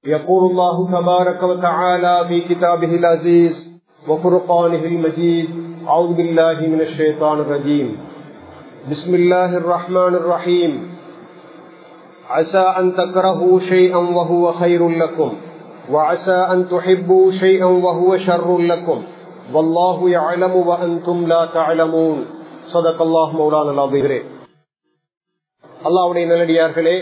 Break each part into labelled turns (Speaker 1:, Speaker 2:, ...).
Speaker 1: يقول الله تبارك وتعالى في كتابه العزيز وفرقانه المجيد أعوذ بالله من الشيطان الرجيم بسم الله الرحمن الرحيم عسى أن تكرهوا شيئا وهو خير لكم وعسى أن تحبوا شيئا وهو شر لكم والله يعلم وأنتم لا تعلمون صدق الله مولانا العظيم அல்லாவுடைய நல்லடியார்களே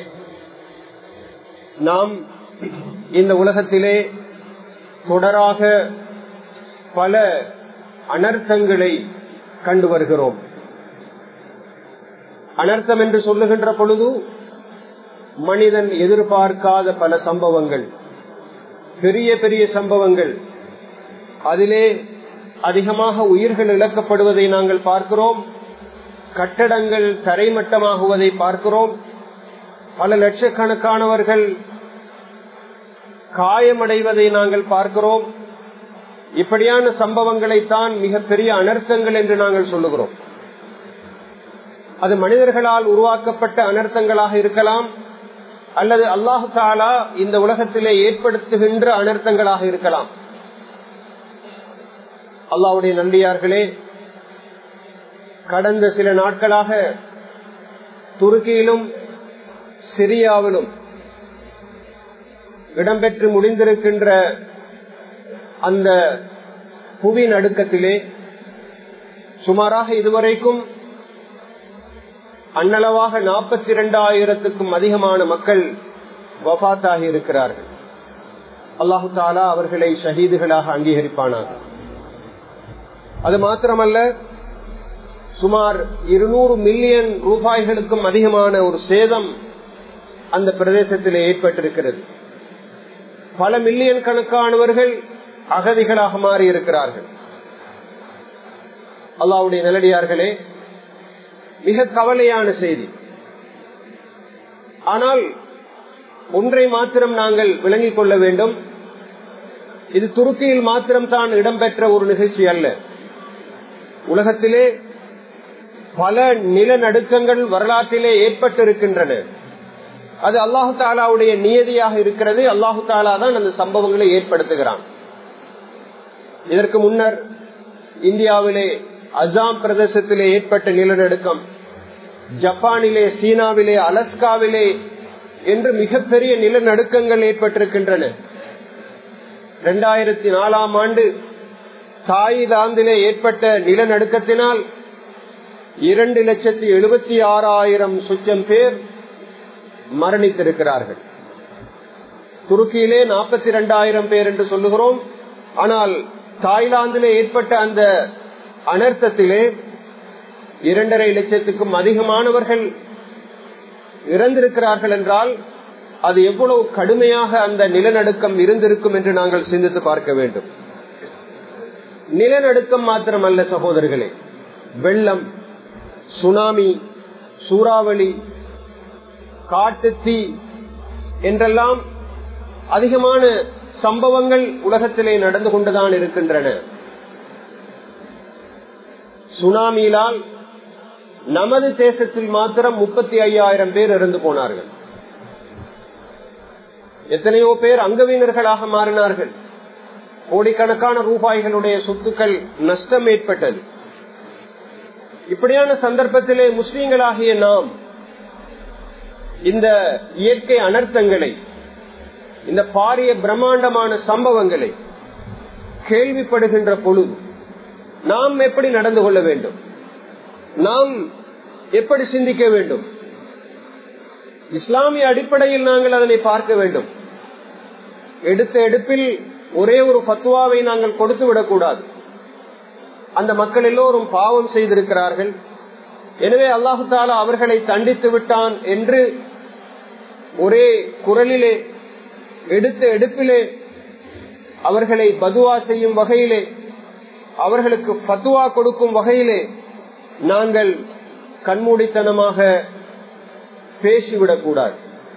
Speaker 1: நாம் இந்த உலகத்திலே தொடராக பல அனர்த்தங்களை கண்டு வருகிறோம் அனர்த்தம் என்று சொல்லுகின்ற பொழுது மனிதன் எதிர்பார்க்காத பல சம்பவங்கள் பெரிய பெரிய சம்பவங்கள் அதிலே அதிகமாக உயிர்கள் இழக்கப்படுவதை நாங்கள் பார்க்கிறோம் கட்டடங்கள் தரைமட்டமாகுவதை பார்க்கிறோம் பல லட்சக்கணக்கானவர்கள் காயமடைவதை நாங்கள் பார்க்கிறோம் இப்படியான சம்பவங்களைத்தான் மிகப்பெரிய அனர்த்தங்கள் என்று நாங்கள் சொல்லுகிறோம் அது மனிதர்களால் உருவாக்கப்பட்ட அனர்த்தங்களாக இருக்கலாம் அல்லது அல்லாஹு தாலா இந்த உலகத்திலே ஏற்படுத்துகின்ற அனர்த்தங்களாக இருக்கலாம் அல்லாவுடைய நன்றியார்களே கடந்த சில நாட்களாக துருக்கியிலும் சிரியாவிலும் இடம்பெற்று முடிந்திருக்கின்ற அந்த புவி நடுக்கத்திலே சுமாராக இதுவரைக்கும் அன்னளவாக நாற்பத்தி இரண்டாயிரத்துக்கும் அதிகமான மக்கள் வபாத்தாகி இருக்கிறார்கள் அல்லாஹு தாலா அவர்களை ஷஹீதுகளாக அங்கீகரிப்பானார் அது மாத்திரமல்ல சுமார் இருநூறு மில்லியன் ரூபாய்களுக்கும் அதிகமான ஒரு சேதம் அந்த பிரதேசத்தில் ஏற்பட்டிருக்கிறது பல மில்லியன் கணக்கானவர்கள் அகதிகளாக மாறி இருக்கிறார்கள் அல்லாவுடைய நிலடியார்களே மிக கவலையான செய்தி ஆனால் ஒன்றை மாத்திரம் நாங்கள் விளங்கிக் கொள்ள வேண்டும் இது துருக்கியில் மாத்திரம் தான் இடம்பெற்ற ஒரு நிகழ்ச்சி அல்ல உலகத்திலே பல நிலநடுக்கங்கள் வரலாற்றிலே ஏற்பட்டிருக்கின்றன அது அல்லாஹு தாலாவுடைய நியதியாக இருக்கிறது அல்லாஹு தாலா தான் அந்த சம்பவங்களை ஏற்படுத்துகிறான் இதற்கு முன்னர் இந்தியாவிலே அசாம் பிரதேசத்திலே ஏற்பட்ட நிலநடுக்கம் ஜப்பானிலே சீனாவிலே அலஸ்காவிலே என்று மிகப்பெரிய நிலநடுக்கங்கள் ஏற்பட்டிருக்கின்றன இரண்டாயிரத்தி நாலாம் ஆண்டு தாய்லாந்திலே ஏற்பட்ட நிலநடுக்கத்தினால் இரண்டு லட்சத்தி எழுபத்தி ஆறாயிரம் சுச்சம் பேர் மரணித்திருக்கிறார்கள் துருக்கியிலே நாற்பத்தி இரண்டாயிரம் பேர் என்று சொல்லுகிறோம் ஆனால் தாய்லாந்திலே ஏற்பட்ட அந்த அனர்த்தத்திலே இரண்டரை லட்சத்துக்கும் அதிகமானவர்கள் இறந்திருக்கிறார்கள் என்றால் அது எவ்வளவு கடுமையாக அந்த நிலநடுக்கம் இருந்திருக்கும் என்று நாங்கள் சிந்தித்து பார்க்க வேண்டும் நிலநடுக்கம் மாத்திரமல்ல சகோதரர்களே வெள்ளம் சுனாமி சூறாவளி காட்டு தீ என்றெல்லாம் அதிகமான சம்பவங்கள் உலகத்திலே நடந்து கொண்டுதான் இருக்கின்றன சுனாமியிலால் நமது தேசத்தில் மாத்திரம் முப்பத்தி ஐயாயிரம் பேர் இறந்து போனார்கள் எத்தனையோ பேர் அங்கவீனர்களாக மாறினார்கள் கோடிக்கணக்கான ரூபாய்களுடைய சொத்துக்கள் நஷ்டம் ஏற்பட்டது இப்படியான சந்தர்ப்பத்திலே முஸ்லீம்களாகிய நாம் இந்த இயற்கை அனர்த்தங்களை இந்த பாரிய பிரம்மாண்டமான சம்பவங்களை கேள்விப்படுகின்ற பொழுது நாம் எப்படி நடந்து கொள்ள வேண்டும் நாம் எப்படி சிந்திக்க வேண்டும் இஸ்லாமிய அடிப்படையில் நாங்கள் அதனை பார்க்க வேண்டும் எடுத்த எடுப்பில் ஒரே ஒரு பத்துவாவை நாங்கள் கொடுத்து விடக்கூடாது அந்த மக்கள் எல்லோரும் பாவம் செய்திருக்கிறார்கள் எனவே அல்லாஹு தாலா அவர்களை தண்டித்து விட்டான் என்று ஒரே குரலிலே எடுத்த எடுப்பிலே அவர்களை பதுவா செய்யும் வகையிலே அவர்களுக்கு பத்துவா கொடுக்கும் வகையிலே நாங்கள் கண்மூடித்தனமாக பேசிவிடக் கூடாது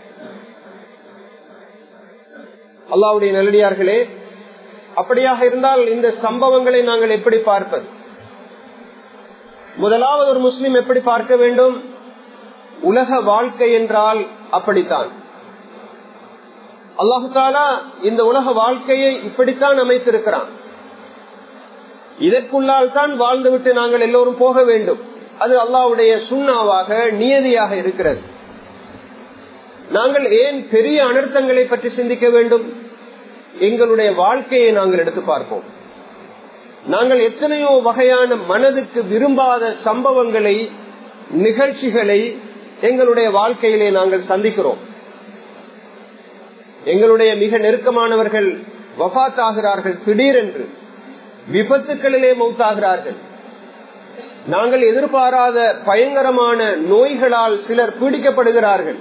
Speaker 1: அல்லாவுடைய நல்லடியார்களே அப்படியாக இருந்தால் இந்த சம்பவங்களை நாங்கள் எப்படி பார்ப்பது முதலாவது ஒரு முஸ்லிம் எப்படி பார்க்க வேண்டும் உலக வாழ்க்கை என்றால் அப்படித்தான் அல்லாஹு தாலா இந்த உலக வாழ்க்கையை இப்படித்தான் அமைத்திருக்கிறான் இதற்குள்ளால் தான் வாழ்ந்துவிட்டு நாங்கள் எல்லோரும் போக வேண்டும் அது அல்லாவுடைய சுண்ணாவாக நியதியாக இருக்கிறது நாங்கள் ஏன் பெரிய அனர்த்தங்களை பற்றி சிந்திக்க வேண்டும் எங்களுடைய வாழ்க்கையை நாங்கள் எடுத்து பார்ப்போம் நாங்கள் எத்தனையோ வகையான மனதுக்கு விரும்பாத சம்பவங்களை நிகழ்ச்சிகளை எங்களுடைய வாழ்க்கையிலே நாங்கள் சந்திக்கிறோம் எங்களுடைய மிக நெருக்கமானவர்கள் வபாத்தாகிறார்கள் திடீரென்று விபத்துக்களிலே மௌத்தாகிறார்கள் நாங்கள் எதிர்பாராத பயங்கரமான நோய்களால் சிலர் பீடிக்கப்படுகிறார்கள்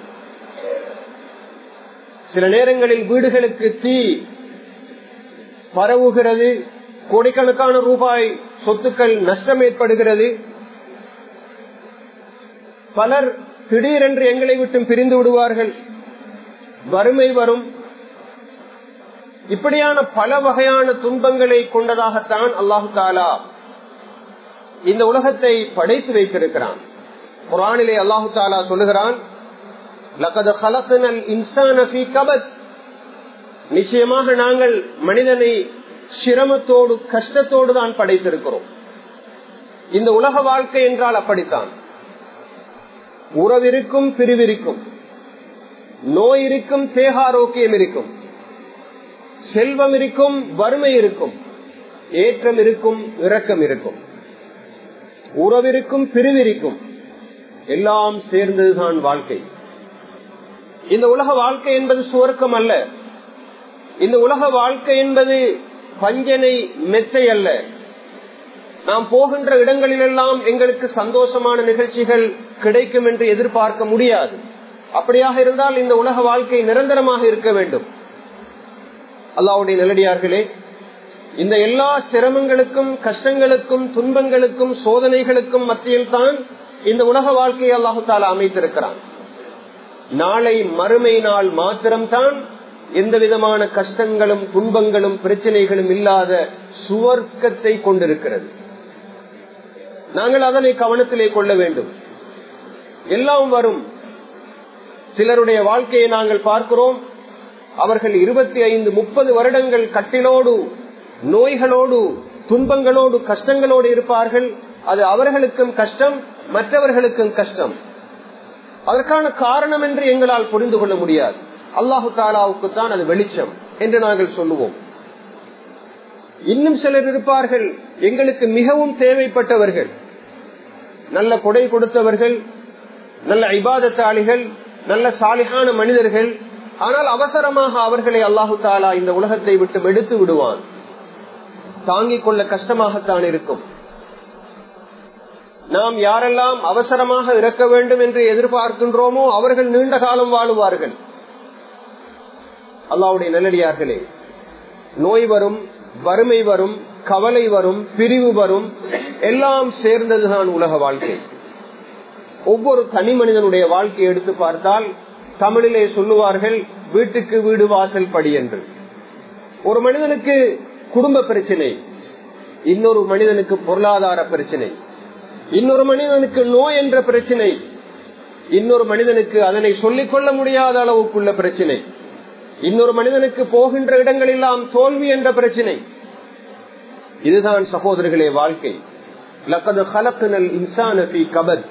Speaker 1: சில நேரங்களில் வீடுகளுக்கு தீ பரவுகிறது கோடிக்கணக்கான ரூபாய் சொத்துக்கள் நஷ்டம் ஏற்படுகிறது பலர் திடீரென்று எங்களை விட்டும் பிரிந்து விடுவார்கள் வறுமை வரும் இப்படியான பல வகையான துன்பங்களை கொண்டதாகத்தான் அல்லாஹு தாலா இந்த உலகத்தை படைத்து வைத்திருக்கிறான் குரானிலே அல்லாஹு தாலா சொல்லுகிறான் நிச்சயமாக நாங்கள் மனிதனை சிரமத்தோடு கஷ்டத்தோடு தான் படைத்திருக்கிறோம் இந்த உலக வாழ்க்கை என்றால் அப்படித்தான் உறவிருக்கும் பிரிவிருக்கும் நோய் இருக்கும் தேகாரோக்கியம் இருக்கும் செல்வம் இருக்கும் வறுமை இருக்கும் ஏற்றம் இருக்கும் இரக்கம் இருக்கும் உறவிருக்கும் பிரிவிருக்கும் எல்லாம் சேர்ந்ததுதான் வாழ்க்கை இந்த உலக வாழ்க்கை என்பது சுவர்க்கம் அல்ல இந்த உலக வாழ்க்கை என்பது பஞ்சனை மெத்தை அல்ல நாம் போகின்ற இடங்களிலெல்லாம் எங்களுக்கு சந்தோஷமான நிகழ்ச்சிகள் கிடைக்கும் என்று எதிர்பார்க்க முடியாது அப்படியாக இருந்தால் இந்த உலக வாழ்க்கை நிரந்தரமாக இருக்க வேண்டும் அல்லாவுடைய நிலடியார்களே இந்த எல்லா சிரமங்களுக்கும் கஷ்டங்களுக்கும் துன்பங்களுக்கும் சோதனைகளுக்கும் மத்தியில் தான் இந்த உலக வாழ்க்கையை அல்லாஹு தாலா அமைத்திருக்கிறான் நாளை மறுமை நாள் மாத்திரம்தான் எந்த விதமான கஷ்டங்களும் துன்பங்களும் பிரச்சனைகளும் இல்லாத சுவர்க்கத்தை கொண்டிருக்கிறது நாங்கள் அதனை கவனத்திலே கொள்ள வேண்டும் எல்லாம் வரும் சிலருடைய வாழ்க்கையை நாங்கள் பார்க்கிறோம் அவர்கள் இருபத்தி ஐந்து முப்பது வருடங்கள் கட்டிலோடு நோய்களோடு துன்பங்களோடு கஷ்டங்களோடு இருப்பார்கள் அது அவர்களுக்கும் கஷ்டம் மற்றவர்களுக்கும் கஷ்டம் அதற்கான காரணம் என்று எங்களால் புரிந்து கொள்ள முடியாது அல்லாஹு தாலாவுக்கு தான் அது வெளிச்சம் என்று நாங்கள் சொல்லுவோம் இன்னும் சிலர் இருப்பார்கள் எங்களுக்கு மிகவும் தேவைப்பட்டவர்கள் நல்ல கொடை கொடுத்தவர்கள் நல்ல இபாதத்தாளிகள் நல்ல சாலிகான மனிதர்கள் ஆனால் அவசரமாக அவர்களை அல்லாஹு தாலா இந்த உலகத்தை விட்டு எடுத்து விடுவான் தாங்கிக் கொள்ள கஷ்டமாகத்தான் இருக்கும் நாம் யாரெல்லாம் அவசரமாக இறக்க வேண்டும் என்று எதிர்பார்க்கின்றோமோ அவர்கள் நீண்ட காலம் வாழுவார்கள் அல்லாவுடைய நல்லடியார்களே நோய் வரும் வறுமை வரும் கவலை வரும் பிரிவு வரும் எல்லாம் சேர்ந்ததுதான் உலக வாழ்க்கை ஒவ்வொரு தனி மனிதனுடைய வாழ்க்கையை எடுத்து பார்த்தால் தமிழிலே சொல்லுவார்கள் வீட்டுக்கு வீடு வாசல் படி என்று ஒரு மனிதனுக்கு குடும்ப பிரச்சனை இன்னொரு மனிதனுக்கு பொருளாதார பிரச்சனை இன்னொரு மனிதனுக்கு நோய் என்ற பிரச்சனை இன்னொரு மனிதனுக்கு அதனை சொல்லிக் கொள்ள முடியாத அளவுக்குள்ள பிரச்சனை இன்னொரு மனிதனுக்கு போகின்ற இடங்களெல்லாம் தோல்வி என்ற பிரச்சனை இதுதான் சகோதரர்களே வாழ்க்கை லக்கது ஹலக்குனல் இன்சானி கபத்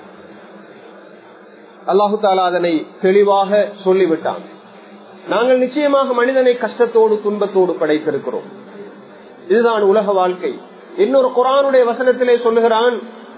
Speaker 1: அல்லாஹு தாலா அதனை தெளிவாக சொல்லிவிட்டான் நாங்கள் நிச்சயமாக மனிதனை கஷ்டத்தோடு துன்பத்தோடு படைத்திருக்கிறோம் இதுதான் உலக வாழ்க்கை இன்னொரு குரானுடைய வசனத்திலே சொல்லுகிறான்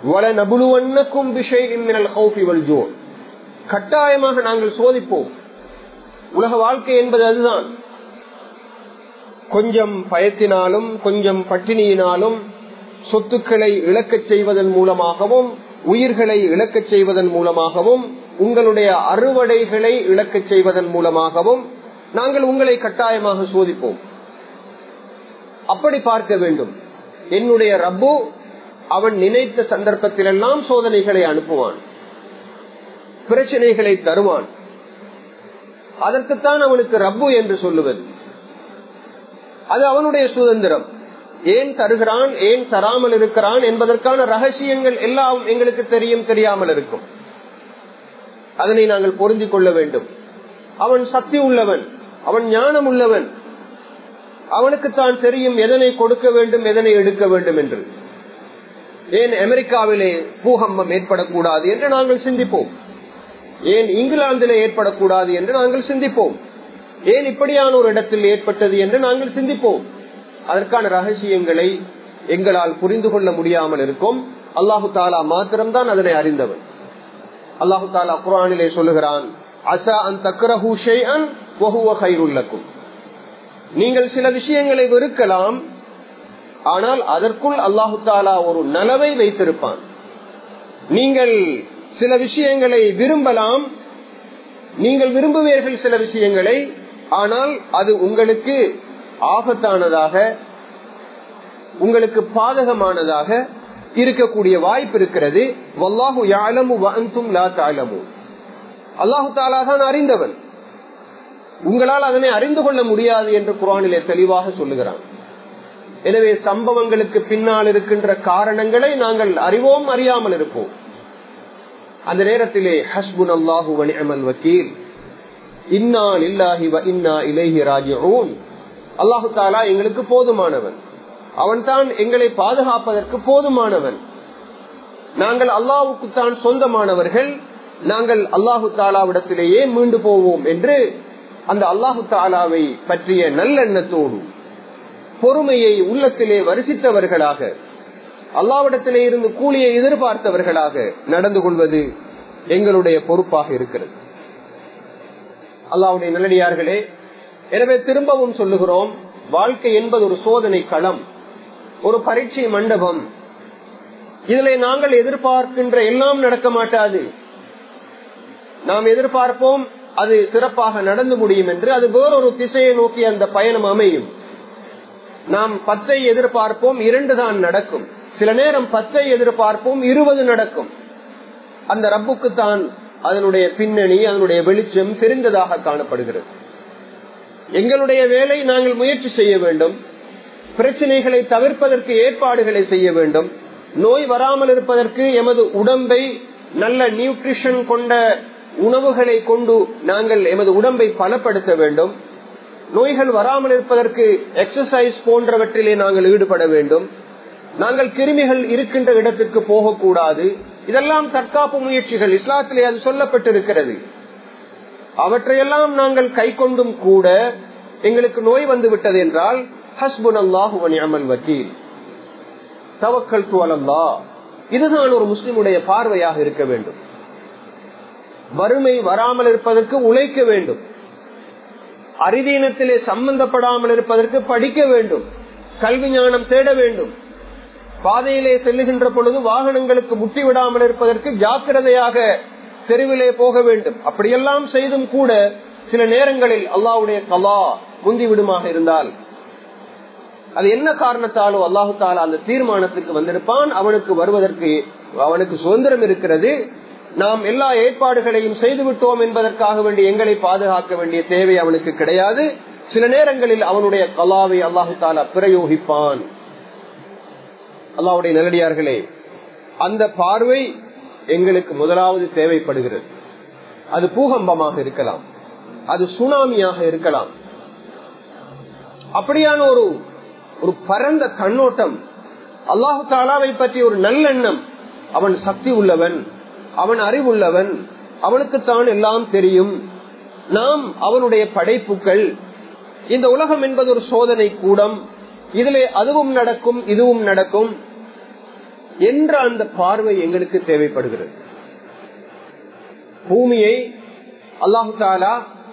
Speaker 1: கட்டாயமாக நாங்கள் சோதிப்போம் உலக வாழ்க்கை என்பது அதுதான் கொஞ்சம் பயத்தினாலும் கொஞ்சம் பட்டினியினாலும் சொத்துக்களை இழக்கச் செய்வதன் மூலமாகவும் உயிர்களை இழக்கச் செய்வதன் மூலமாகவும் உங்களுடைய அறுவடைகளை இழக்கச் செய்வதன் மூலமாகவும் நாங்கள் உங்களை கட்டாயமாக சோதிப்போம் அப்படி பார்க்க வேண்டும் என்னுடைய ரப்பு அவன் நினைத்த சந்தர்ப்பத்திலெல்லாம் சோதனைகளை அனுப்புவான் பிரச்சனைகளை தருவான் அதற்குத்தான் அவனுக்கு ரப்பு என்று சொல்லுவது அது அவனுடைய சுதந்திரம் ஏன் தருகிறான் ஏன் தராமல் இருக்கிறான் என்பதற்கான ரகசியங்கள் எல்லாம் எங்களுக்கு தெரியும் தெரியாமல் இருக்கும் அதனை நாங்கள் பொருந்திக் கொள்ள வேண்டும் அவன் சக்தி உள்ளவன் அவன் ஞானம் உள்ளவன் அவனுக்கு தான் தெரியும் எதனை கொடுக்க வேண்டும் எதனை எடுக்க வேண்டும் என்று ஏன் அமெரிக்காவிலே பூகம்பம் ஏற்படக்கூடாது என்று நாங்கள் சிந்திப்போம் ஏன் இங்கிலாந்திலே ஏற்படக்கூடாது என்று நாங்கள் சிந்திப்போம் ஏன் இப்படியான ஒரு இடத்தில் ஏற்பட்டது என்று நாங்கள் சிந்திப்போம் அதற்கான ரகசியங்களை எங்களால் புரிந்து கொள்ள முடியாமல் இருக்கும் அல்லாஹு தாலா மாத்திரம்தான் அதனை அறிந்தவன் அல்லாஹு தாலா குரானிலே சொல்லுகிறான் அசா அன் தக்ரஹூ ஷைஅன் வஹுவ கைருல்லக்கும் நீங்கள் சில விஷயங்களை வெறுக்கலாம் ஆனால் அதற்குள் அல்லாஹு தாலா ஒரு நலவை வைத்திருப்பான் நீங்கள் சில விஷயங்களை விரும்பலாம் நீங்கள் விரும்புவீர்கள் சில விஷயங்களை ஆனால் அது உங்களுக்கு ஆபத்தானதாக உங்களுக்கு பாதகமானதாக இருக்கக்கூடிய வாய்ப்பு இருக்கிறது வல்லாஹு யாலமு வஅந்தும் லா தாலமு அல்லாஹு தாலா தான் அறிந்தவன் உங்களால் அதனை அறிந்து கொள்ள முடியாது என்று குரானிலே தெளிவாக சொல்லுகிறான் எனவே சம்பவங்களுக்கு பின்னால் இருக்கின்ற காரணங்களை நாங்கள் அறிவோம் அறியாமல் இருப்போம் அந்த நேரத்திலே ஹஸ்புன் அல்லாஹு வனிஅமல் வக்கீல் இன்னா இல்லாஹி வ இன்னா இலைஹி ராஜிஊன் அல்லாஹு தாலா எங்களுக்கு போதுமானவன் அவன்தான் எங்களை பாதுகாப்பதற்கு போதுமானவன் நாங்கள் அல்லாஹுக்கு தான் சொந்தமானவர்கள் நாங்கள் அல்லாஹு தாலாவிடத்திலேயே மீண்டு போவோம் என்று அந்த அல்லாஹு தாலாவை பற்றிய நல்லெண்ணத்தோடு பொறுமையை உள்ளத்திலே வரிசித்தவர்களாக அல்லாவிடத்திலே இருந்து கூலியை எதிர்பார்த்தவர்களாக நடந்து கொள்வது எங்களுடைய பொறுப்பாக இருக்கிறது அல்லாவுடைய நல்லடியார்களே எனவே திரும்பவும் சொல்லுகிறோம் வாழ்க்கை என்பது ஒரு சோதனை களம் ஒரு பரீட்சை மண்டபம் இதில் நாங்கள் எதிர்பார்க்கின்ற எல்லாம் நடக்க மாட்டாது நாம் எதிர்பார்ப்போம் அது சிறப்பாக நடந்து முடியும் என்று அது வேறொரு திசையை நோக்கி அந்த பயணம் அமையும் நாம் பத்தை எதிர்பார்ப்போம் இரண்டு தான் நடக்கும் சில நேரம் பத்தை எதிர்பார்ப்போம் இருபது நடக்கும் அந்த ரப்புக்கு தான் அதனுடைய பின்னணி அதனுடைய வெளிச்சம் தெரிந்ததாக காணப்படுகிறது எங்களுடைய வேலை நாங்கள் முயற்சி செய்ய வேண்டும் பிரச்சனைகளை தவிர்ப்பதற்கு ஏற்பாடுகளை செய்ய வேண்டும் நோய் வராமல் இருப்பதற்கு எமது உடம்பை நல்ல நியூட்ரிஷன் கொண்ட உணவுகளை கொண்டு நாங்கள் எமது உடம்பை பலப்படுத்த வேண்டும் நோய்கள் வராமல் இருப்பதற்கு எக்ஸசைஸ் போன்றவற்றிலே நாங்கள் ஈடுபட வேண்டும் நாங்கள் கிருமிகள் இருக்கின்ற இடத்திற்கு போகக்கூடாது இதெல்லாம் தற்காப்பு முயற்சிகள் இஸ்லாத்திலே அது சொல்லப்பட்டிருக்கிறது அவற்றையெல்லாம் நாங்கள் கை கொண்டும் கூட எங்களுக்கு நோய் வந்து விட்டது என்றால் ஹஸ்புன் அல்லாஹு அமல் வக்கீல் தவக்கல் துவலல்லா இதுதான் ஒரு முஸ்லிமுடைய பார்வையாக இருக்க வேண்டும் வறுமை வராமல் இருப்பதற்கு உழைக்க வேண்டும் அறிதீனத்திலே சம்பந்தப்படாமல் இருப்பதற்கு படிக்க வேண்டும் கல்வி ஞானம் தேட வேண்டும் பாதையிலே செல்லுகின்ற பொழுது வாகனங்களுக்கு முட்டி விடாமல் இருப்பதற்கு ஜாக்கிரதையாக தெருவிலே போக வேண்டும் அப்படியெல்லாம் செய்தும் கூட சில நேரங்களில் அல்லாவுடைய கலா முந்தி விடுமாக இருந்தால் அது என்ன காரணத்தாலோ அல்லாஹு தாலா அந்த தீர்மானத்துக்கு வந்திருப்பான் அவனுக்கு வருவதற்கு அவனுக்கு சுதந்திரம் இருக்கிறது நாம் எல்லா ஏற்பாடுகளையும் செய்து விட்டோம் என்பதற்காக வேண்டி எங்களை பாதுகாக்க வேண்டிய தேவை அவனுக்கு கிடையாது சில நேரங்களில் அவனுடைய கலாவை அல்லாஹு தாலா பிரயோகிப்பான் அல்லாவுடைய நல்லடியார்களே அந்த பார்வை எங்களுக்கு முதலாவது தேவைப்படுகிறது அது பூகம்பமாக இருக்கலாம் அது சுனாமியாக இருக்கலாம் அப்படியான ஒரு ஒரு பரந்த கண்ணோட்டம் அல்லாஹு தாலாவை பற்றி ஒரு நல்லெண்ணம் அவன் சக்தி உள்ளவன் அவன் அறிவுள்ளவன் அவனுக்குத்தான் எல்லாம் தெரியும் நாம் அவனுடைய படைப்புகள் இந்த உலகம் என்பது ஒரு சோதனை கூடம் இதிலே அதுவும் நடக்கும் இதுவும் நடக்கும் என்ற அந்த பார்வை எங்களுக்கு தேவைப்படுகிறது பூமியை அல்லாஹு தாலா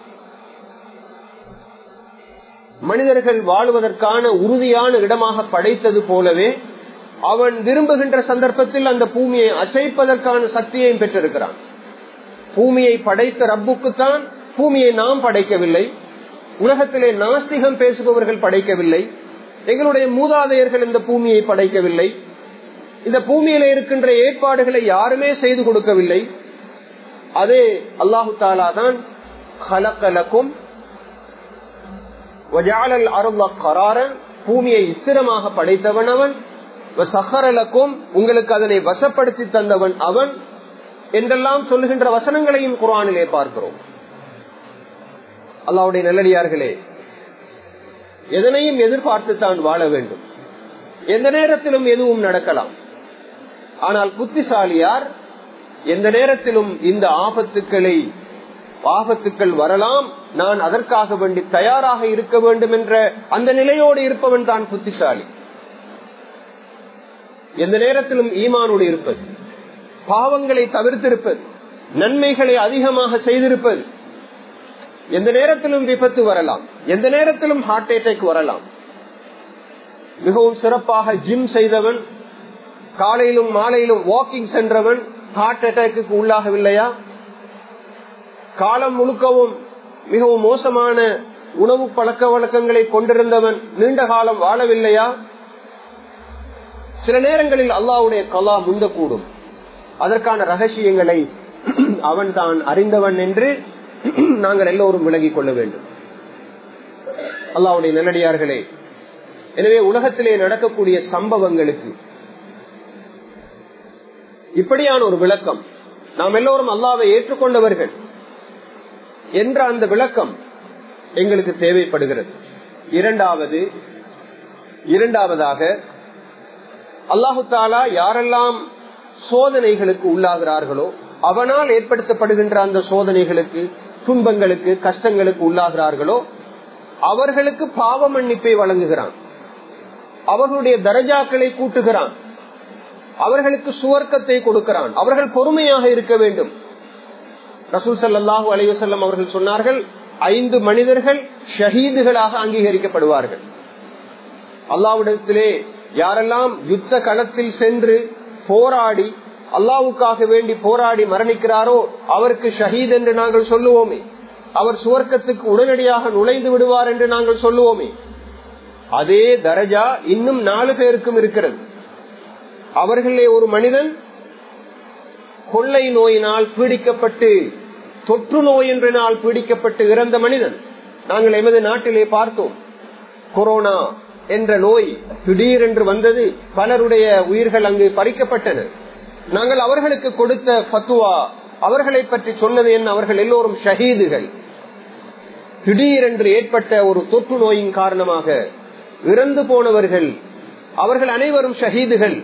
Speaker 1: மனிதர்கள் வாழ்வதற்கான உறுதியான இடமாக படைத்தது போலவே அவன் விரும்புகின்ற சந்தர்ப்பத்தில் அந்த பூமியை அசைப்பதற்கான சக்தியையும் பெற்றிருக்கிறான் பூமியை படைத்த ரப்புக்குத்தான் பூமியை நாம் படைக்கவில்லை உலகத்திலே நாஸ்திகம் பேசுபவர்கள் படைக்கவில்லை எங்களுடைய மூதாதையர்கள் இந்த பூமியை படைக்கவில்லை இந்த பூமியில இருக்கின்ற ஏற்பாடுகளை யாருமே செய்து கொடுக்கவில்லை அதே அல்லாஹு தாலா தான் கலக்கலக்கும் பூமியை ஸ்திரமாக படைத்தவன் அவன் சஹரலக்கும் உங்களுக்கு அதனை வசப்படுத்தி தந்தவன் அவன் என்றெல்லாம் சொல்லுகின்ற வசனங்களையும் குரானிலே பார்க்கிறோம் அல்லாவுடைய நல்லடியார்களே எதனையும் எதிர்பார்த்து தான் வாழ வேண்டும் எந்த நேரத்திலும் எதுவும் நடக்கலாம் ஆனால் புத்திசாலியார் எந்த நேரத்திலும் இந்த ஆபத்துக்களை ஆபத்துக்கள் வரலாம் நான் அதற்காக வேண்டி தயாராக இருக்க வேண்டும் என்ற அந்த நிலையோடு இருப்பவன் தான் புத்திசாலி எந்த நேரத்திலும் ஈமானோடு இருப்பது பாவங்களை தவிர்த்திருப்பது நன்மைகளை அதிகமாக செய்திருப்பது எந்த நேரத்திலும் விபத்து வரலாம் எந்த நேரத்திலும் ஹார்ட் அட்டாக் வரலாம் மிகவும் சிறப்பாக ஜிம் செய்தவன் காலையிலும் மாலையிலும் வாக்கிங் சென்றவன் ஹார்ட் அட்டாக்கு உள்ளாகவில்லையா காலம் முழுக்கவும் மிகவும் மோசமான உணவு பழக்க வழக்கங்களை கொண்டிருந்தவன் நீண்ட காலம் வாழவில்லையா சில நேரங்களில் அல்லாவுடைய கலா முந்தக்கூடும் அதற்கான ரகசியங்களை அவன் தான் அறிந்தவன் என்று நாங்கள் எல்லோரும் விலகிக் கொள்ள வேண்டும் அல்லாவுடைய நல்லடியார்களே எனவே உலகத்திலே நடக்கக்கூடிய சம்பவங்களுக்கு இப்படியான ஒரு விளக்கம் நாம் எல்லோரும் அல்லாவை ஏற்றுக்கொண்டவர்கள் என்ற அந்த விளக்கம் எங்களுக்கு தேவைப்படுகிறது இரண்டாவது இரண்டாவதாக அல்லாஹு தாலா யாரெல்லாம் சோதனைகளுக்கு உள்ளாகிறார்களோ அவனால் ஏற்படுத்தப்படுகின்ற அந்த சோதனைகளுக்கு துன்பங்களுக்கு கஷ்டங்களுக்கு உள்ளாகிறார்களோ அவர்களுக்கு பாவ மன்னிப்பை வழங்குகிறான் அவர்களுடைய தரஜாக்களை கூட்டுகிறான் அவர்களுக்கு சுவர்க்கத்தை கொடுக்கிறான் அவர்கள் பொறுமையாக இருக்க வேண்டும் ரசூல் சல்லாஹூ அலைவசல்லம் அவர்கள் சொன்னார்கள் ஐந்து மனிதர்கள் ஷஹீதுகளாக அங்கீகரிக்கப்படுவார்கள் அல்லாவிடத்திலே யாரெல்லாம் யுத்த களத்தில் சென்று போராடி அல்லாவுக்காக வேண்டி போராடி மரணிக்கிறாரோ அவருக்கு ஷஹீத் என்று நாங்கள் சொல்லுவோமே அவர் சுவர்க்கத்துக்கு உடனடியாக நுழைந்து விடுவார் என்று நாங்கள் சொல்லுவோமே அதே தரஜா இன்னும் நாலு பேருக்கும் இருக்கிறது அவர்களே ஒரு மனிதன் கொள்ளை நோயினால் பீடிக்கப்பட்டு தொற்று நோய் என்றனால் பீடிக்கப்பட்டு இறந்த மனிதன் நாங்கள் எமது நாட்டிலே பார்த்தோம் கொரோனா என்ற நோய் திடீரென்று வந்தது பலருடைய உயிர்கள் அங்கு பறிக்கப்பட்டன நாங்கள் அவர்களுக்கு கொடுத்த பத்துவா அவர்களை பற்றி சொன்னது என்ன அவர்கள் எல்லோரும் ஷஹீதுகள் திடீரென்று ஏற்பட்ட ஒரு தொற்று நோயின் காரணமாக இறந்து போனவர்கள் அவர்கள் அனைவரும் ஷஹீதுகள்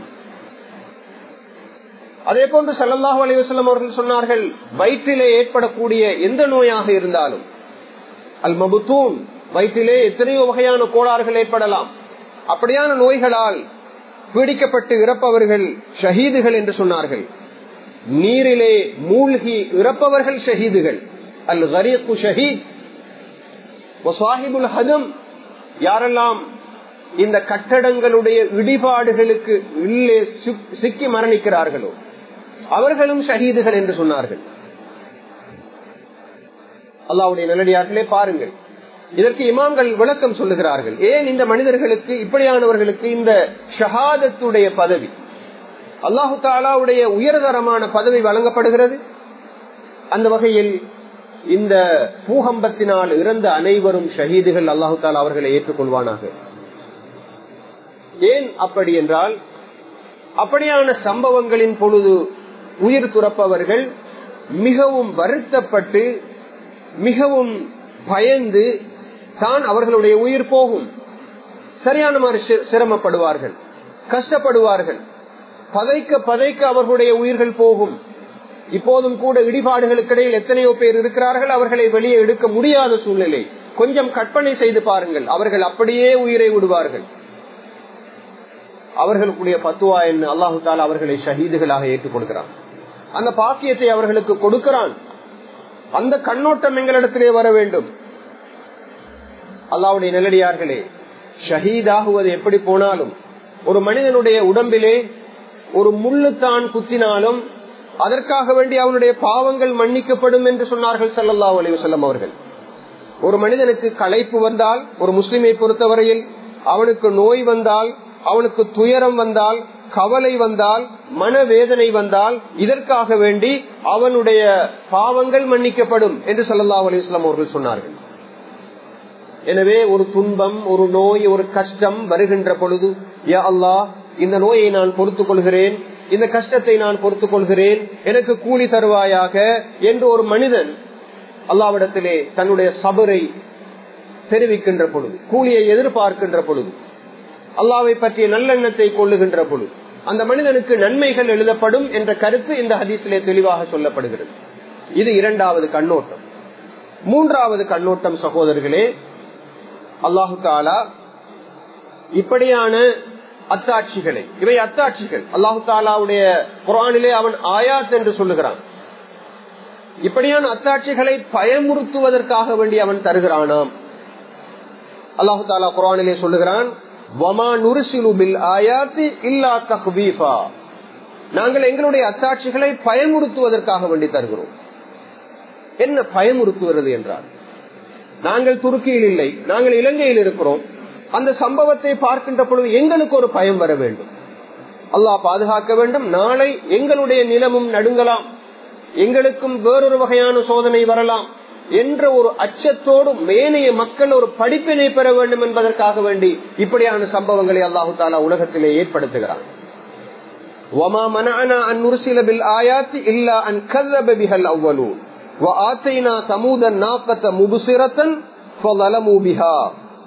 Speaker 1: அதே போன்று சல்லாஹூ அலைவசல்லம் அவர்கள் சொன்னார்கள் வயிற்றிலே ஏற்படக்கூடிய எந்த நோயாக இருந்தாலும் அல் மபுத்தூன் வயிற்றிலே எத்தனையோ வகையான கோளாறுகள் ஏற்படலாம் அப்படியான நோய்களால் பீடிக்கப்பட்டு இறப்பவர்கள் ஷஹீதுகள் என்று சொன்னார்கள் நீரிலே மூழ்கி இறப்பவர்கள் ஷஹீதுகள் அல் கரீக்கு ஷஹீத் ஹதம் யாரெல்லாம் இந்த கட்டடங்களுடைய இடிபாடுகளுக்கு உள்ளே சிக்கி மரணிக்கிறார்களோ அவர்களும் ஷஹீதுகள் என்று சொன்னார்கள் அல்லாவுடைய நல்லடியார்களே பாருங்கள் இதற்கு இமாம்கள் விளக்கம் சொல்லுகிறார்கள் ஏன் இந்த மனிதர்களுக்கு இப்படியானவர்களுக்கு இந்த ஷஹாதத்துடைய பதவி அல்லாஹு தாலாவுடைய உயர்தரமான பதவி வழங்கப்படுகிறது அந்த வகையில் இந்த பூகம்பத்தினால் இறந்த அனைவரும் ஷஹீதுகள் அல்லாஹு தாலா அவர்களை ஏற்றுக்கொள்வானாக ஏன் அப்படி என்றால் அப்படியான சம்பவங்களின் பொழுது உயிர் துறப்பவர்கள் மிகவும் வருத்தப்பட்டு மிகவும் பயந்து தான் அவர்களுடைய உயிர் போகும் சரியான மாதிரி சிரமப்படுவார்கள் கஷ்டப்படுவார்கள் பதைக்க பதைக்க அவர்களுடைய உயிர்கள் போகும் இப்போதும் கூட இடிபாடுகளுக்கு இடையில் எத்தனையோ பேர் இருக்கிறார்கள் அவர்களை வெளியே எடுக்க முடியாத சூழ்நிலை கொஞ்சம் கற்பனை செய்து பாருங்கள் அவர்கள் அப்படியே உயிரை விடுவார்கள் அவர்களுக்குடைய பத்துவா என்ன அல்லாஹு தாலா அவர்களை ஷஹீதுகளாக ஏற்றுக் கொடுக்கிறான் அந்த பாக்கியத்தை அவர்களுக்கு கொடுக்கிறான் அந்த கண்ணோட்டம் எங்களிடத்திலே வர வேண்டும் அல்லாவுடைய நிலடியார்களே ஷஹீதாகுவது எப்படி போனாலும் ஒரு மனிதனுடைய உடம்பிலே ஒரு முள்ளு தான் குத்தினாலும் அதற்காக வேண்டி அவனுடைய பாவங்கள் மன்னிக்கப்படும் என்று சொன்னார்கள் சல்லல்லா அலைவசல்லம் அவர்கள் ஒரு மனிதனுக்கு களைப்பு வந்தால் ஒரு முஸ்லிமை பொறுத்தவரையில் அவனுக்கு நோய் வந்தால் அவனுக்கு துயரம் வந்தால் கவலை வந்தால் மனவேதனை வந்தால் இதற்காக வேண்டி அவனுடைய பாவங்கள் மன்னிக்கப்படும் என்று சல்லா அலிஸ்லாம் அவர்கள் சொன்னார்கள் எனவே ஒரு துன்பம் ஒரு நோய் ஒரு கஷ்டம் வருகின்ற பொழுது யா அல்லா இந்த நோயை நான் பொறுத்துக் கொள்கிறேன் இந்த கஷ்டத்தை நான் பொறுத்துக் கொள்கிறேன் எனக்கு கூலி தருவாயாக என்று ஒரு மனிதன் அல்லாவிடத்திலே தன்னுடைய சபரை தெரிவிக்கின்ற பொழுது கூலியை எதிர்பார்க்கின்ற பொழுது அல்லாவை பற்றிய நல்லெண்ணத்தை கொள்ளுகின்ற பொழுது அந்த மனிதனுக்கு நன்மைகள் எழுதப்படும் என்ற கருத்து இந்த ஹதீஸிலே தெளிவாக சொல்லப்படுகிறது இது இரண்டாவது கண்ணோட்டம் மூன்றாவது கண்ணோட்டம் சகோதரர்களே அல்லாஹு தாலா இப்படியான அத்தாட்சிகளை இவை அத்தாட்சிகள் அல்லாஹு தாலாவுடைய குரானிலே அவன் ஆயாத் என்று சொல்லுகிறான் இப்படியான அத்தாட்சிகளை பயமுறுத்துவதற்காக வேண்டி அவன் தருகிறானாம் அல்லாஹு தாலா குரானிலே சொல்லுகிறான் நாங்கள் எங்களுடைய அத்தாட்சிகளை பயமுறுத்துவதற்காக வேண்டி தருகிறோம் என்ன பயமுறுத்துவது என்றால் நாங்கள் துருக்கியில் இல்லை நாங்கள் இலங்கையில் இருக்கிறோம் அந்த சம்பவத்தை பார்க்கின்ற பொழுது எங்களுக்கு ஒரு பயம் வர வேண்டும் அல்லாஹ் பாதுகாக்க வேண்டும் நாளை எங்களுடைய நிலமும் நடுங்கலாம் எங்களுக்கும் வேறொரு வகையான சோதனை வரலாம் என்ற ஒரு அச்சத்தோடு மேனைய மக்கள் ஒரு படிப்பினை பெற வேண்டும் என்பதற்காக வேண்டி இப்படியான சம்பவங்களை அல்லாஹு தாலா உலகத்திலே ஏற்படுத்துகிறான் وما منعنا أن نرسل بالآيات إلا أن كذب بها الأولون وآتينا ثمود الناقة مبصرة فظلموا بها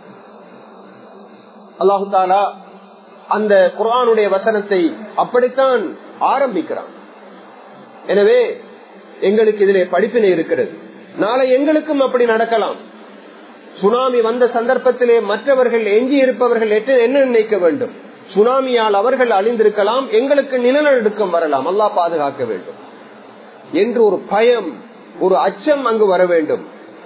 Speaker 1: அல்லாஹு தாலா அந்த குரானுடைய வசனத்தை அப்படித்தான் ஆரம்பிக்கிறான் எனவே எங்களுக்கு இதிலே படிப்பினை இருக்கிறது நாளை எங்களுக்கும் அப்படி நடக்கலாம் சுனாமி வந்த சந்தர்ப்பத்திலே மற்றவர்கள் எஞ்சி இருப்பவர்கள் என்ன நினைக்க வேண்டும் சுனாமியால் அவர்கள் அழிந்திருக்கலாம் எங்களுக்கு நிலநடுக்கம் வரலாம் அல்லா பாதுகாக்க வேண்டும் என்று ஒரு பயம் ஒரு அச்சம் அங்கு வர வேண்டும்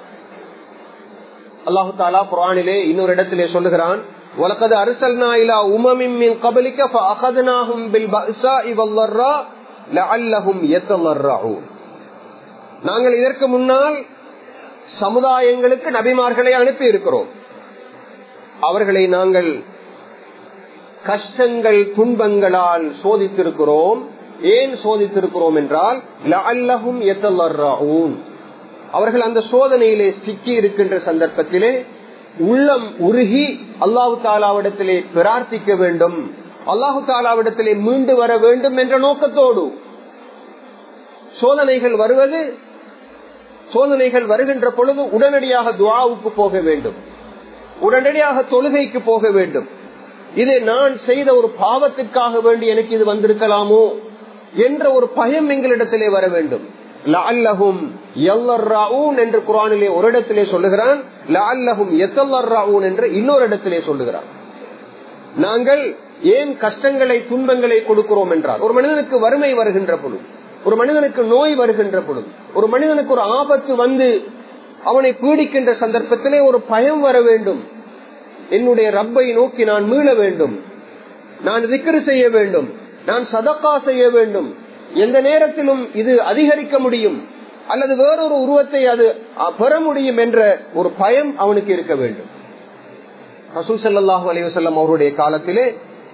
Speaker 1: அல்லாஹு தாலா குரானிலே இன்னொரு இடத்திலே சொல்லுகிறான் وَلَقَدْ أَرْسَلْنَا إِلَى أُمَمٍ مِّن قَبْلِكَ فَأَخَذْنَاهُم بِالْبَأْسَاءِ وَالضَّرَّاءِ لَعَلَّهُمْ يَتَضَرَّعُونَ நாங்கள் இதற்கு முன்னால் சமுதாயங்களுக்கு நபிமார்களை அனுப்பி இருக்கிறோம் அவர்களை நாங்கள் கஷ்டங்கள் துன்பங்களால் சோதித்திருக்கிறோம் ஏன் சோதித்திருக்கிறோம் என்றால் லஅல்லஹும் யத்தல்லர்ரஊன் அவர்கள் அந்த சோதனையிலே சிக்கி இருக்கின்ற சந்தர்ப்பத்திலே உள்ளம் உருகி அல்லாஹு தாலாவிடத்திலே பிரார்த்திக்க வேண்டும் அல்லாஹு தாலாவிடத்திலே மீண்டு வர வேண்டும் என்ற நோக்கத்தோடு சோதனைகள் வருவது சோதனைகள் வருகின்ற பொழுது உடனடியாக துவாவுக்கு போக வேண்டும் உடனடியாக தொழுகைக்கு போக வேண்டும் இது நான் செய்த ஒரு பாவத்திற்காக வேண்டி எனக்கு இது வந்திருக்கலாமோ என்ற ஒரு பயம் எங்களிடத்திலே வர வேண்டும் லஅல்லஹும் யல்லர்ரஊன் என்று குரானிலே ஒரு இடத்திலே சொல்லுகிறான் லஅல்லஹும் யத்தல்லர்ரஊன் என்று இன்னொரு இடத்திலே சொல்லுகிறான் நாங்கள் ஏன் கஷ்டங்களை துன்பங்களை கொடுக்கிறோம் என்றால் ஒரு மனிதனுக்கு வறுமை வருகின்ற பொழுது ஒரு மனிதனுக்கு நோய் வருகின்ற பொழுது ஒரு மனிதனுக்கு ஒரு ஆபத்து வந்து அவனை பீடிக்கின்ற சந்தர்ப்பத்திலே ஒரு பயம் வர வேண்டும் என்னுடைய ரப்பை நோக்கி நான் மீள வேண்டும் நான் திக்ரு செய்ய வேண்டும் நான் சதக்கா செய்ய வேண்டும் எந்த நேரத்திலும் இது அதிகரிக்க முடியும் அல்லது வேறொரு உருவத்தை அது பெற முடியும் என்ற ஒரு பயம் அவனுக்கு இருக்க வேண்டும் ரசூல் சல்லாஹூ அலைவசல்லம் அவருடைய காலத்திலே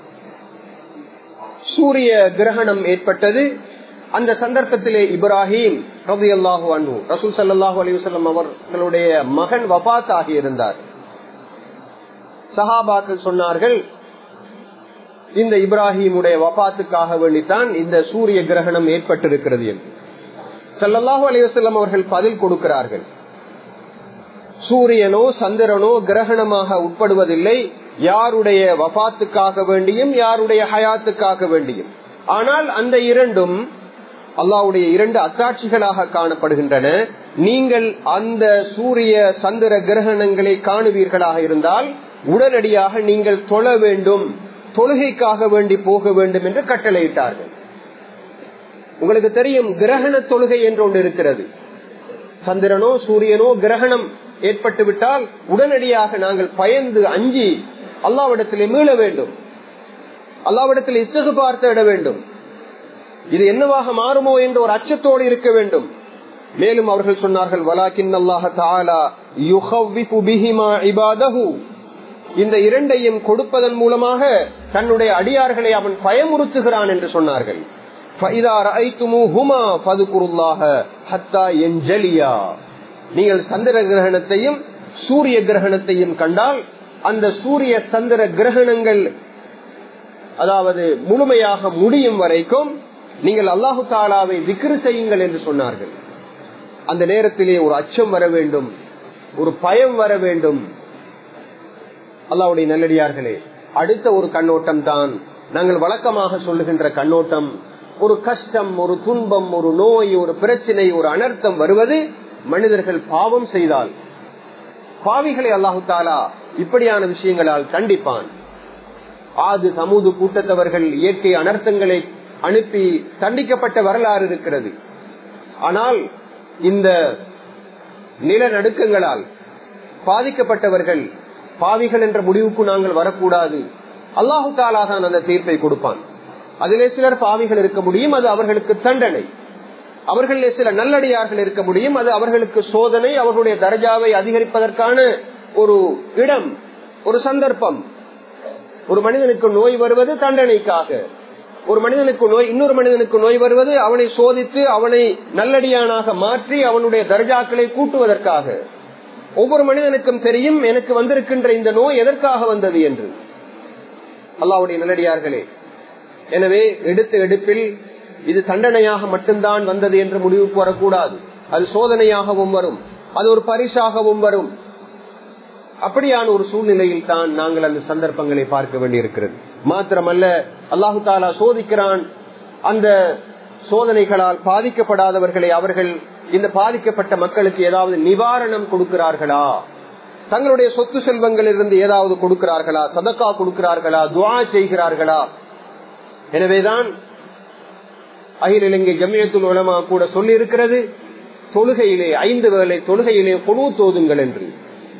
Speaker 1: சூரிய கிரகணம் ஏற்பட்டது அந்த சந்தர்ப்பத்திலே இப்ராஹிம் ரபி அல்லாஹூ அனு ரசூல் சல்லாஹூ அலைவசல்லம் அவர்களுடைய மகன் வபாத் ஆகியிருந்தார் சஹாபாக்கள் சொன்னார்கள் இந்த இப்ராஹிமுடைய வபாத்துக்காக வேண்டித்தான் இந்த சூரிய கிரகணம் ஏற்பட்டிருக்கிறது என்று சல்லல்லாஹு அலைவசல்லம் அவர்கள் பதில் கொடுக்கிறார்கள் சூரியனோ சந்திரனோ கிரகணமாக உட்படுவதில்லை யாருடைய வபாத்துக்காக வேண்டியும் யாருடைய ஹயாத்துக்காக வேண்டியும் ஆனால் அந்த இரண்டும் அல்லாவுடைய இரண்டு அத்தாட்சிகளாக காணப்படுகின்றன நீங்கள் அந்த சூரிய சந்திர கிரகணங்களை காணுவீர்களாக இருந்தால் உடனடியாக நீங்கள் தொழ வேண்டும் தொழுகைக்காக வேண்டி போக வேண்டும் என்று கட்டளையிட்டார்கள் உங்களுக்கு தெரியும் கிரகண தொழுகை என்று ஒன்று இருக்கிறது சந்திரனோ சூரியனோ கிரகணம் ஏற்பட்டு விட்டால் உடனடியாக நாங்கள் பயந்து அஞ்சி அல்லாவிடத்திலே மீள வேண்டும் அல்லாவிடத்தில் இசகு பார்த்து இட வேண்டும் இது என்னவாக மாறுமோ என்ற ஒரு அச்சத்தோடு இருக்க வேண்டும் மேலும் அவர்கள் சொன்னார்கள் வலாக்கின் அல்லாஹ தாலா யுஹவ்விஃபு பிஹிமா இபாதஹு இந்த இரண்டையும் கொடுப்பதன் மூலமாக தன்னுடைய அடியார்களை அவன் பயமுறுத்துகிறான் என்று சொன்னார்கள் நீங்கள் சந்திர கிரகணத்தையும் சூரிய கிரகணத்தையும் கண்டால் அந்த சூரிய சந்திர கிரகணங்கள் அதாவது முழுமையாக முடியும் வரைக்கும் நீங்கள் அல்லாஹு தாலாவை விக்ரு செய்யுங்கள் என்று சொன்னார்கள் அந்த நேரத்திலே ஒரு அச்சம் வர வேண்டும் ஒரு பயம் வர வேண்டும் அல்லாவுடைய நல்லடியார்களே அடுத்த ஒரு கண்ணோட்டம் தான் நாங்கள் வழக்கமாக சொல்லுகின்ற கண்ணோட்டம் ஒரு கஷ்டம் ஒரு துன்பம் ஒரு நோய் ஒரு பிரச்சனை ஒரு அனர்த்தம் வருவது மனிதர்கள் பாவம் செய்தால் பாவிகளை அல்லாஹு தாலா இப்படியான விஷயங்களால் கண்டிப்பான் ஆது சமூது கூட்டத்தவர்கள் இயற்கை அனர்த்தங்களை அனுப்பி தண்டிக்கப்பட்ட வரலாறு இருக்கிறது ஆனால் இந்த நிலநடுக்கங்களால் பாதிக்கப்பட்டவர்கள் பாவிகள் என்ற முடிவுக்கு நாங்கள் வரக்கூடாது அல்லாஹு தாலா தான் அந்த தீர்ப்பை கொடுப்பான் அதிலே சிலர் பாவிகள் இருக்க முடியும் அது அவர்களுக்கு தண்டனை அவர்களே சில நல்லடியார்கள் இருக்க முடியும் அது அவர்களுக்கு சோதனை அவர்களுடைய தர்ஜாவை அதிகரிப்பதற்கான ஒரு இடம் ஒரு சந்தர்ப்பம் ஒரு மனிதனுக்கு நோய் வருவது தண்டனைக்காக ஒரு மனிதனுக்கு நோய் இன்னொரு மனிதனுக்கு நோய் வருவது அவனை சோதித்து அவனை நல்லடியானாக மாற்றி அவனுடைய தர்ஜாக்களை கூட்டுவதற்காக ஒவ்வொரு மனிதனுக்கும் தெரியும் எனக்கு வந்திருக்கின்ற இந்த நோய் எதற்காக வந்தது என்று அல்லாவுடைய நல்லடியார்களே எனவே எடுத்த எடுப்பில் இது தண்டனையாக மட்டும்தான் வந்தது என்று முடிவுக்கு வரக்கூடாது அது சோதனையாகவும் வரும் அது ஒரு பரிசாகவும் வரும் அப்படியான ஒரு சூழ்நிலையில் தான் நாங்கள் அந்த சந்தர்ப்பங்களை பார்க்க வேண்டியிருக்கிறது மாத்திரமல்ல அல்லாஹு தாலா சோதிக்கிறான் அந்த சோதனைகளால் பாதிக்கப்படாதவர்களை அவர்கள் இந்த பாதிக்கப்பட்ட மக்களுக்கு ஏதாவது நிவாரணம் கொடுக்கிறார்களா தங்களுடைய சொத்து செல்வங்களிலிருந்து ஏதாவது கொடுக்கிறார்களா சதக்கா கொடுக்கிறார்களா துவா செய்கிறார்களா எனவேதான் அகில இலங்கை ஜமியத்துல் உலமா கூட சொல்லி இருக்கிறது தொழுகையிலே ஐந்து வேளை தொழுகையிலே கொழு தோதுங்கள் என்று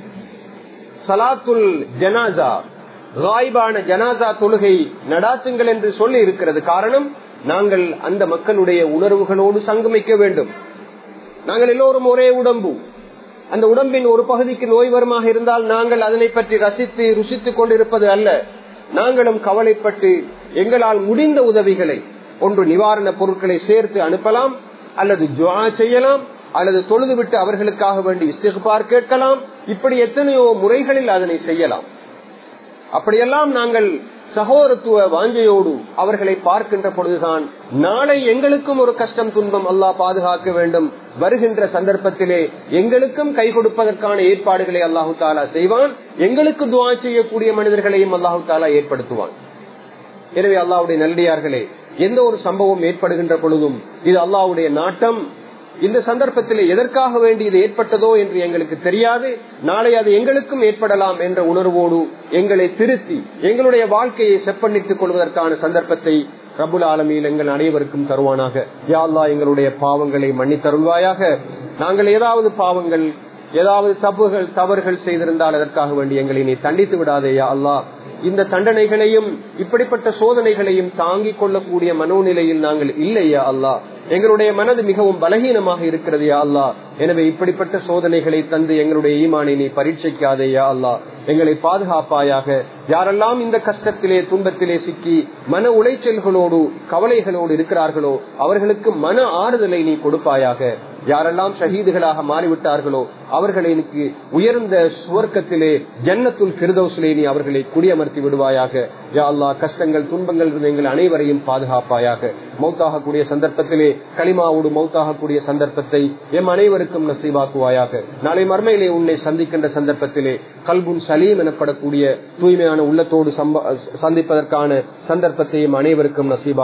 Speaker 1: சலாத்துல் ஜனாசா ராய்பான ஜனாசா தொழுகை நடாத்துங்கள் என்று சொல்லி இருக்கிறது காரணம் நாங்கள் அந்த மக்களுடைய உணர்வுகளோடு சங்கமிக்க வேண்டும் நாங்கள் எல்லோரும் ஒரே உடம்பு அந்த உடம்பின் ஒரு பகுதிக்கு நோய் வருமாக இருந்தால் நாங்கள் அதனை பற்றி ரசித்து ருசித்துக் கொண்டிருப்பது அல்ல நாங்களும் கவலைப்பட்டு எங்களால் முடிந்த உதவிகளை ஒன்று நிவாரண பொருட்களை சேர்த்து அனுப்பலாம் அல்லது ஜுவா செய்யலாம் அல்லது தொழுதுவிட்டு அவர்களுக்காக வேண்டி இஸ்திகார் கேட்கலாம் இப்படி எத்தனையோ முறைகளில் அதனை செய்யலாம் அப்படியெல்லாம் நாங்கள் சகோதரத்துவ வாஞ்சையோடு அவர்களை பார்க்கின்ற பொழுதுதான் நாளை எங்களுக்கும் ஒரு கஷ்டம் துன்பம் அல்லாஹ் பாதுகாக்க வேண்டும் வருகின்ற சந்தர்ப்பத்திலே எங்களுக்கும் கை கொடுப்பதற்கான ஏற்பாடுகளை அல்லாஹு தாலா செய்வான் எங்களுக்கு துவா செய்யக்கூடிய மனிதர்களையும் அல்லாஹு தாலா ஏற்படுத்துவான் எனவே அல்லாவுடைய நல்லடியார்களே எந்த ஒரு சம்பவம் ஏற்படுகின்ற பொழுதும் இது அல்லாவுடைய நாட்டம் இந்த சந்தர்ப்பத்தில் எதற்காக வேண்டி இது ஏற்பட்டதோ என்று எங்களுக்கு தெரியாது நாளை அது எங்களுக்கும் ஏற்படலாம் என்ற உணர்வோடு எங்களை திருத்தி எங்களுடைய வாழ்க்கையை செப்பனிட்டுக் கொள்வதற்கான சந்தர்ப்பத்தை ரபுல் ஆலமியில் எங்கள் அனைவருக்கும் தருவானாக யா அல்லா எங்களுடைய பாவங்களை மன்னித்தருள்வாயாக நாங்கள் ஏதாவது பாவங்கள் ஏதாவது தப்புகள் தவறுகள் செய்திருந்தால் அதற்காக வேண்டி எங்களை நீ தண்டித்து விடாதேயா அல்லா இந்த தண்டனைகளையும் இப்படிப்பட்ட சோதனைகளையும் தாங்கிக் கொள்ளக்கூடிய மனோநிலையில் நாங்கள் இல்லையா அல்லா எங்களுடைய மனது மிகவும் பலகீனமாக இருக்கிறது யா அல்லா எனவே இப்படிப்பட்ட சோதனைகளை தந்து எங்களுடைய ஈமானை நீ பரீட்சைக்காதேயா அல்லா எங்களை பாதுகாப்பாயாக யாரெல்லாம் இந்த கஷ்டத்திலே துன்பத்திலே சிக்கி மன உளைச்சல்களோடு கவலைகளோடு இருக்கிறார்களோ அவர்களுக்கு மன ஆறுதலை நீ கொடுப்பாயாக யாரெல்லாம் ஷஹீதுகளாக மாறிவிட்டார்களோ அவர்களை எனக்கு உயர்ந்த சுவர்க்கத்திலே ஜன்னத்துல் பிரதோசிலே நீ அவர்களை குடியமர்த்தி விடுவாயாக யா அல்லா கஷ்டங்கள் துன்பங்கள் இருந்து எங்கள் அனைவரையும் பாதுகாப்பாயாக மௌத்தாகக்கூடிய சந்தர்ப்பத்திலே களிமாவோடு மௌத்தாகக்கூடிய சந்தர்ப்பத்தை எம் அனைவருக்கும் நசீவாக்குவாயாக நாளை மர்மையிலே உன்னை சந்திக்கின்ற சந்தர்ப்பத்திலே கல்புன் சலீம் எனப்படக்கூடிய தூய்மையான உள்ளத்தோடு சந்திப்பதற்கான சந்தர்ப்பத்தை எம் அனைவருக்கும் நசீபா